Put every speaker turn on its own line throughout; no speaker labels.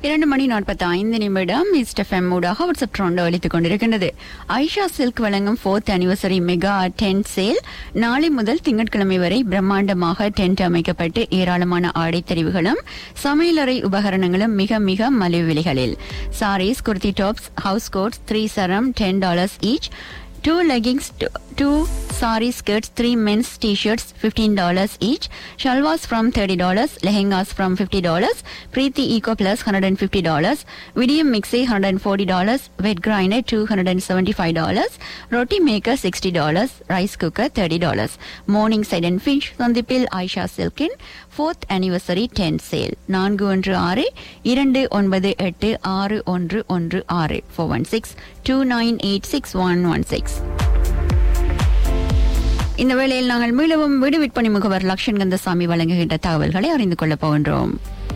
இரண்டு மணி நாற்பத்தி ஐந்து நிமிடம் இஸ்டெஃப்எம் ஊடாக வாட்ஸ்அப் ட்ரோண்டோ அளித்துக் கொண்டிருக்கின்றது ஐஷா சில்க் வழங்கும் fourth anniversary mega tent sale நாளை முதல் திங்கட்கிழமை வரை பிரம்மாண்டமாக டென்ட் அமைக்கப்பட்டு ஏராளமான ஆடை தெரிவுகளும் சமையலறை உபகரணங்களும் மிக மிக மலிவு விலைகளில் sarees kurti tops housecoats three சரம் ten dollars each two leggings, two, two sari skirts, three men's t-shirts, fifteen dollars each. Shalwas from thirty dollars, lehengas from fifty dollars. Preeti Eco Plus hundred and fifty dollars. Medium mixie hundred and forty dollars. Wet grinder two hundred and seventy-five dollars. Roti maker sixty dollars. Rice cooker thirty dollars. Morning side and fish சந்திப்பில் ஆயிஷா சில்கின் fourth anniversary tent sale நான்கு ஒன்று ஆறு இரண்டு ஒன்பது எட்டு ஆறு ஒன்று ஒன்று ஆறு four one six two nine eight six one one six இந்த வேளையில் நாங்கள் மீளவும் வீடு விற்பனை முகவர் லக்ஷன் கந்தசாமி வழங்குகின்ற தகவல்களை அறிந்து கொள்ளப் போகின்றோம்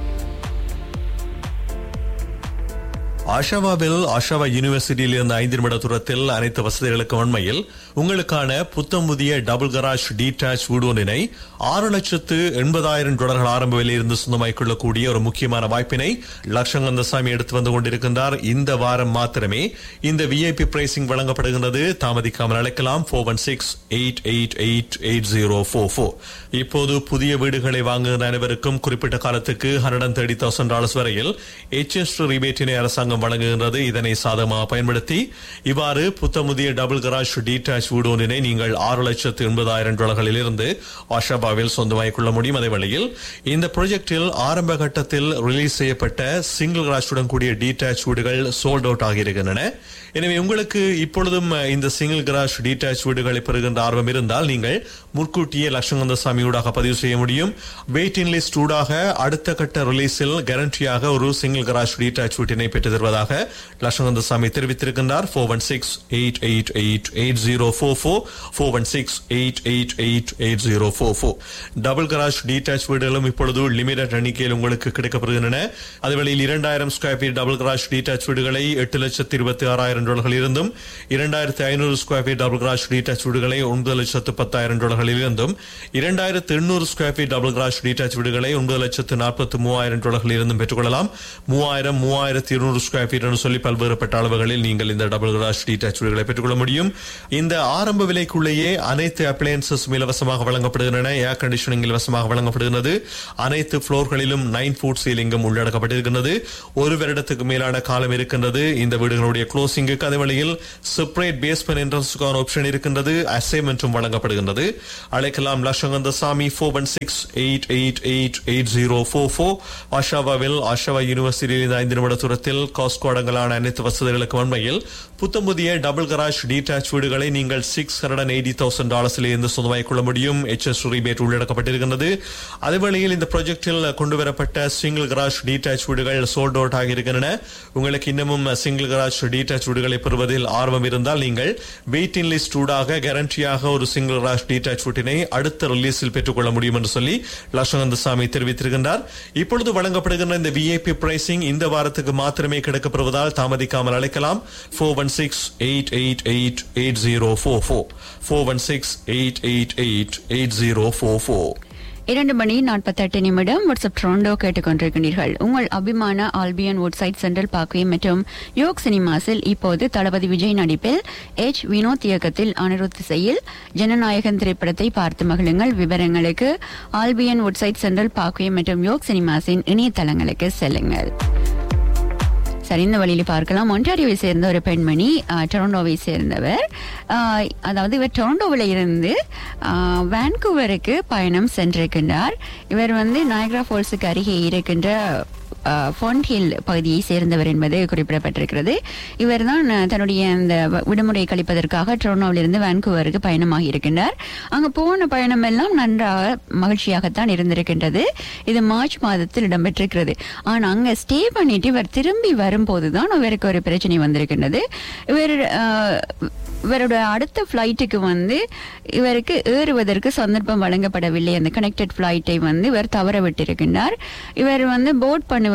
ஆஷாவாவில் ஆஷாவா யூனிவர்சிட்டியில் இருந்த ஐந்து நிமிட தூரத்தில் அனைத்து வசதிகளுக்கும் உண்மையில் உங்களுக்கான புத்தம் புதிய டபுள் கராஜ் டீடாச் வீடு ஒன்றினை ஆறு லட்சத்து எண்பதாயிரம் டாலர்கள் ஆரம்ப விலையிலிருந்து சொந்தமாக்கிக் கொள்ளக்கூடிய ஒரு முக்கியமான வாய்ப்பினை லட்சங்கந்தசாமி எடுத்து வந்து கொண்டிருக்கின்றார் இந்த வாரம் மாத்திரமே இந்த விஐபி பிரைசிங் வழங்கப்படுகின்றது தாமதிக்காமல் அழைக்கலாம் four one six eight eight eight eight zero four four இப்போது புதிய வீடுகளை வாங்குகிற அனைவருக்கும் குறிப்பிட்ட காலத்துக்கு hundred and thirty thousand dollars வரையில் எச்எஸ் ரிபேட்டினை அரசாங்கம் வழங்குகின்றது இதனை சாதகமாக பயன்படுத்தி இவ்வாறு புத்தமுதிய டபுள் கராஜ் டீடாச் வீடு ஒன்றினை நீங்கள் ஆறு லட்சத்து எண்பதாயிரம் டாலர்களில் இருந்து ஆஷாபாவில் சொந்தமாக்கிக் கொள்ள முடியும் அதே வேளையில் இந்த ப்ராஜெக்டில் ஆரம்ப கட்டத்தில் ரிலீஸ் செய்யப்பட்ட சிங்கிள் கராஜுடன் கூடிய டீடாச் வீடுகள் சோல்ட் அவுட் ஆகியிருக்கின்றன எனவே உங்களுக்கு இப்பொழுதும் இந்த சிங்கிள் கராஜ் டீடாச் வீடுகளை பெறுகின்ற ஆர்வம் இருந்தால் நீங்கள் முன்கூட்டியே லட்சங்கந்தசாமி ஊடாக பதிவு செய்ய முடியும் வெயிட்டிங் லிஸ்ட் ஊடாக அடுத்த கட்ட ரிலீஸில் கேரண்டியாக ஒரு சிங்கிள் கராஜ் டீடாச் வீட்டினை பெற்று தருவதாக லட்சங்கந்தசாமி தெரிவித்திருக்கின்றார் four one six eight eight eight eight zero four four four one six eight eight eight eight zero four four double garage detached வீடுகளும் இப்பொழுது லிமிடெட் எண்ணிக்கையில் உங்களுக்கு கிடைக்கப்படுகின்றன அதுவேளையில் இரண்டாயிரம் square feet double garage detached வீடுகளை எட்டு லட்சத்து இருபத்தி ஆறாயிரம் டாலர்கள் இருந்தும் இரண்டாயிரத்தி ஐநூறு square feet double garage detached வீடுகளை ஒன்பது லட்சத்து பத்தாயிரம் டாலர்களில் இருந்தும் இரண்டாயிரத்து எண்ணூறு square feet double garage detached வீடுகளை ஒன்பது லட்சத்து நாற்பத்தி மூவாயிரம் டாலர்களில் இருந்தும் பெற்றுக்கொள்ளலாம் மூவாயிரம் மூவாயிரத்தி இருநூறு ஸ்கொயர் ஃபீட் என்று சொல்லி பல்வேறுபட்ட அளவுகளில் நீங்கள் இந்த டபுள் கராஜ் டீடாச் வீடுகளை பெற்றுக்கொள்ள முடியும் இந்த ஆரம்ப விலைக்குள்ளேயே அனைத்து அப்ளையன்சஸ் இலவசமாக வழங்கப்படுகின்றன ஏர் கண்டிஷனிங் இலவசமாக வழங்கப்படுகிறது அனைத்து புளோர்களிலும் நைன் ஃபுட் சீலிங்கும் உள்ளடக்கப்பட்டிருக்கின்றது ஒரு வருடத்துக்கு மேலான காலம் இருக்கின்றது இந்த வீடுகளுடைய க்ளோசிங்குக்கு அதே வழியில் செப்பரேட் பேஸ்மெண்ட் என்ட்ரன்ஸுக்கான ஆப்ஷன் இருக்கின்றது அசைன்மெண்ட்டும் வழங்கப்படுகின்றது அழைக்கலாம் லட்சங்கந்த சாமி four one six eight eight eight eight zero four four ஆஷாவாவில் ஆஷாவா யூனிவர்சிட்டியில் இந்த ஐந்து நிமிட தூரத்தில் காஸ்கோ அடங்கலான அனைத்து வசதிகளுக்கு உண்மையில் புத்தம் புதிய டபுள் கராஜ் டீடாச் வீடுகளை நீங்கள் six hundred and eighty thousand டாலர்ஸில் இருந்து சொந்தமாக்கிக் கொள்ள முடியும் எச்எஸ் ரிபேட் உள்ளடக்கப்பட்டிருக்கின்றது அதேவேளையில் இந்த ப்ராஜெக்டில் கொண்டு வரப்பட்ட சிங்கிள் கராஜ் டீடாச் வீடுகள் சோல்ட் அவுட் ஆகியிருக்கின்றன உங்களுக்கு இன்னமும் சிங்கிள் கராஜ் டீடாச் வீடுகளை பெறுவதில் ஆர்வம் இருந்தால் நீங்கள் வெயிட்டிங் லிஸ்ட் ஊடாக கேரண்டியாக ஒரு சிங்கிள் கராஜ் டீடாச் வீட்டினை அடுத்த ரிலீஸில் பெற்றுக்கொள்ள முடியும் என்று சொல்லி லட்சகந்த சாமி தெரிவித்திருக்கின்றார் இப்பொழுது வழங்கப்படுகின்ற இந்த விஐபி பிரைசிங் இந்த வாரத்துக்கு மாத்திரமே கிடைக்கப்படுவதால் தாமதிக்காமல் அழைக்கலாம் four one six eight eight eight eight zero four four four one six eight eight eight eight zero four four
இரண்டு மணி நாற்பத்தெட்டு நிமிடம் வாட்ஸ்அப் ட்ரோண்டோ கேட்டுக்கொண்டிருக்கிறீர்கள் உங்கள் அபிமான ஆல்பியன் வுட்சைட் சென்ட்ரல் பார்க்வே மற்றும் யோக் சினிமாஸில் இப்போது தளபதி விஜய் நடிப்பில் எச் வினோத் இயக்கத்தில் அனிருத் இசையில் ஜனநாயகன் திரைப்படத்தை பார்த்து மகிழுங்கள் விவரங்களுக்கு ஆல்பியன் வுட்சைட் சென்ட்ரல் பார்க்வே மற்றும் யோக் சினிமாஸின் இணையதளங்களுக்கு செல்லுங்கள் சரி இந்த வழியில் பார்க்கலாம் ஒன்டாரியோவை சேர்ந்த ஒரு பெண்மணி அஹ், டொரண்டோவை சேர்ந்தவர் அஹ், அதாவது இவர் டொரண்டோவில் இருந்து அஹ், வான்கூவருக்கு பயணம் சென்றிருக்கின்றார் இவர் வந்து நயக்ரா ஃபால்ஸுக்கு அருகே இருக்கின்ற ஃபொண்ட் ஹில் பகுதியை சேர்ந்தவர் என்பது குறிப்பிடப்பட்டிருக்கிறது இவர்தான் அஹ், தன்னுடைய அந்த வ- விடுமுறையை கழிப்பதற்காக டொரண்டோவிலிருந்து வான்கூவருக்கு பயணமாகி இருக்கின்றார் அங்கு போன பயணம் எல்லாம் நன்றாக மகிழ்ச்சியாகத்தான் இருந்திருக்கின்றது இது மார்ச் மாதத்தில் இடம்பெற்றிருக்கிறது ஆனா அங்க ஸ்டே பண்ணிட்டு இவர் திரும்பி வரும்போதுதான் இவருக்கு ஒரு பிரச்சனை வந்திருக்கின்றது இவர் அஹ், இவரோட அடுத்த ஃப்ளைட்டுக்கு வந்து இவருக்கு ஏறுவதற்கு சந்தர்ப்பம் வழங்கப்படவில்லை அந்த கனெக்டட் ஃப்ளைட்டை வந்து இவர் தவற விட்டிருக்கின்றார் இவர் வந்து போர்ட் பண்ணுவதற்கு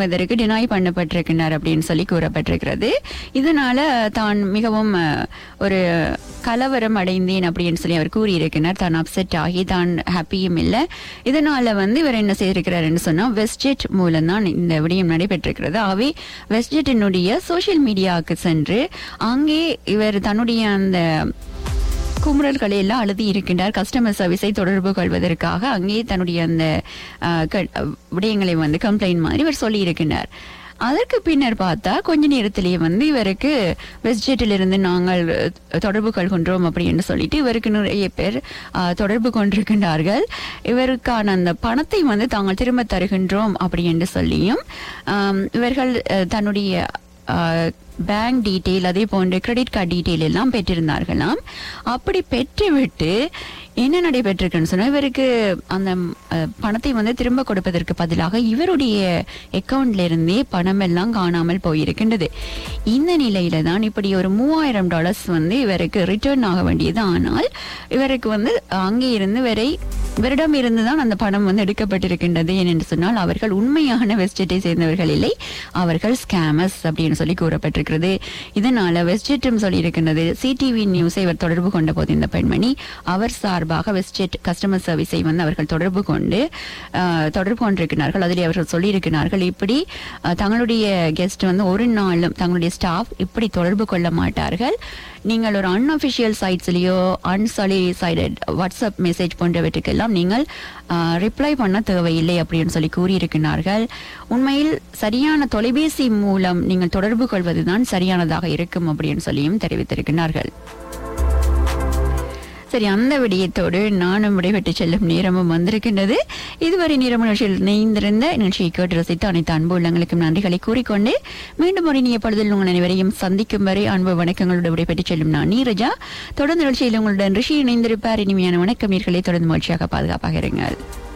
பண்ணுவதற்கு டினாய் பண்ணப்பட்டிருக்கிறார் அப்படின்னு சொல்லி கூறப்பட்டிருக்கிறது இதனால தான் மிகவும் அஹ், ஒரு கலவரம் அடைந்தேன் அப்படின்னு சொல்லி அவர் கூறியிருக்கிறார் தான் அப்செட் ஆகி தான் ஹாப்பியும் இல்லை இதனால வந்து இவர் என்ன செய்திருக்கிறாருன்னு சொன்னா வெஸ்ட்ஜெட் மூலம் தான் இந்த விடயம் நடைபெற்றிருக்கிறது ஆகவே வெஸ்ட்ஜெட்டினுடைய சோஷியல் மீடியாவுக்கு சென்று அங்கே இவர் தன்னுடைய அந்த குமுறல்களை எல்லாம் அழுதி இருக்கின்றார் கஸ்டமர் சர்வீஸை தொடர்பு கொள்வதற்காக அங்கே தன்னுடைய அந்த அஹ், க- விடயங்களை வந்து கம்ப்ளைண்ட் மாதிரி இவர் சொல்லி இருக்கின்றார் அதற்கு பின்னர் பார்த்தா கொஞ்ச நேரத்திலேயே வந்து இவருக்கு வெஸ்ட்ஜெட்டில் இருந்து நாங்கள் அஹ், தொடர்பு கொள்கின்றோம் அப்படின்னு சொல்லிட்டு இவருக்கு நிறைய பேர் அஹ், தொடர்பு கொண்டிருக்கின்றார்கள் இவருக்கான அந்த பணத்தை வந்து தாங்கள் திரும்ப தருகின்றோம் அப்படி என்று சொல்லியும் ஆம், இவர்கள் அஹ், தன்னுடைய பேங்க் டீட்டெயில் அதே போன்ற கிரெடிட் கார்டு டீட்டெயில் எல்லாம் பெற்றிருந்தார்களாம் அப்படி பெற்றுவிட்டு என்ன நடைபெற்றிருக்குன்னு சொன்னா இவருக்கு அந்த அஹ், பணத்தை வந்து திரும்ப கொடுப்பதற்கு பதிலாக இவருடைய அக்கவுண்ட்ல இருந்தே பணம் எல்லாம் காணாமல் போயிருக்கின்றது இந்த நிலையில தான் இப்படி ஒரு மூவாயிரம் டாலர்ஸ் வந்து இவருக்கு ரிட்டர்ன் ஆக வேண்டியது ஆனால் இவருக்கு வந்து அங்கே இருந்து வரை இவரிடம் இருந்து தான் அந்த பணம் வந்து எடுக்கப்பட்டிருக்கின்றது ஏனென்று சொன்னால் அவர்கள் உண்மையான வெஸ்டேட்டை சேர்ந்தவர்கள் இல்லை அவர்கள் ஸ்கேமர்ஸ் அப்படின்னு சொல்லி கூறப்பட்டிருக்கிறது இதனால வெஸ்டேட்டும் சொல்லியிருக்கின்றது சிடிவி நியூஸை இவர் தொடர்பு கொண்ட போது இந்த பெண்மணி அவர் சார்பாக வெஸ்டேட் கஸ்டமர் சர்வீஸை வந்து அவர்கள் தொடர்பு கொண்டு ஆஹ், தொடர்பு கொண்டிருக்கிறார்கள் அதில் அவர்கள் சொல்லியிருக்கிறார்கள் இப்படி ஆஹ், தங்களுடைய கெஸ்ட் வந்து ஒரு நாளும் தங்களுடைய ஸ்டாஃப் இப்படி தொடர்பு கொள்ள மாட்டார்கள் நீங்கள் ஒரு அன்அஃபிஷியல் சைட்ஸ்லயோ அன்சாலிசைடட் வாட்ஸ்அப் மெசேஜ் போன்றவற்றுக்கெல்லாம் நீங்கள் ரிப்ளை பண்ண தேவையில்லை அப்படின்னு சொல்லி கூறியிருக்கிறார்கள் உண்மையில் சரியான தொலைபேசி மூலம் நீங்கள் தொடர்பு கொள்வதுதான் சரியானதாக இருக்கும் அப்படின்னு சொல்லியும் தெரிவித்திருக்கிறார்கள் சரி அந்த விடயத்தோடு நானும் விடைபெற்று செல்லும் நேரமும் வந்திருக்கின்றது இதுவரை நேரம் நிகழ்ச்சியில் இணைந்திருந்த நிகழ்ச்சியை கேட்டு ரசித்த அனைத்து அன்பு உள்ளங்களுக்கும் நன்றிகளை கூறிக்கொண்டு மீண்டும் ஒரு இனிய பொழுதில் உங்கள் அனைவரையும் சந்திக்கும் வரை அன்பு வணக்கங்களோடு விடைபெற்று செல்லும் நான் நீரஜா தொடர்ந்து நிகழ்ச்சியில் உங்களுடன் ரிஷி இணைந்திருப்பார் இனிமையான வணக்கம் நீர்களை தொடர்ந்து மகிழ்ச்சியாக பாதுகாப்பாக இருங்கள்